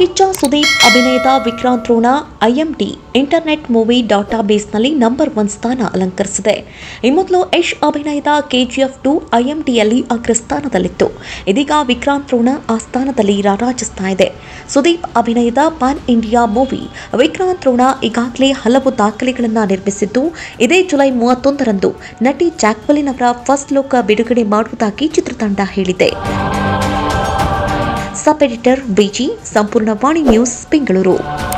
ಕಿಚ್ಚ ಸುದೀಪ್ ಅಭಿನಯದ Vikrant Rona IMDb internet movie ಡಾಟಾಬೇಸ್ನಲ್ಲಿ number one ಸ್ಥಾನ ಅಲಂಕರಿಸಿದೆ ಈ ಮೊದಲು ಯಶ್ ಅಭಿನಯದ ಕೆಜಿಎಫ್ ಟು ಐಎಂಟಿಯಲ್ಲಿ ಅಗ್ರಸ್ಥಾನದಲ್ಲಿತ್ತು ಇದೀಗ ವಿಕ್ರಾಂತ್ ರೋಣ ಆ ಸ್ಥಾನದಲ್ಲಿ ರಾರಾಜಿಸ್ತಾ ಇದೆ ಸುದೀಪ್ ಅಭಿನಯದ pan India movie Vikrant Rona ಈಗಾಗಲೇ ಹಲವು ದಾಖಲೆಗಳನ್ನು ನಿರ್ಮಿಸಿದ್ದು ಇದೇ ಜುಲೈ ಮೂವತ್ತೊಂದರಂದು ನಟಿ ಜಾಕ್ವಲಿನ್ ಅವರ ಫಸ್ಟ್ ಲುಕ್ ಬಿಡುಗಡೆ ಮಾಡುವುದಾಗಿ ಚಿತ್ರತಂಡ ಹೇಳಿದೆ ಸಬ್ ಎಡಿಟರ್ ಬಿಜಿ ಸಂಪೂರ್ಣ ವಾಣಿ ನ್ಯೂಸ್ ಬೆಂಗಳೂರು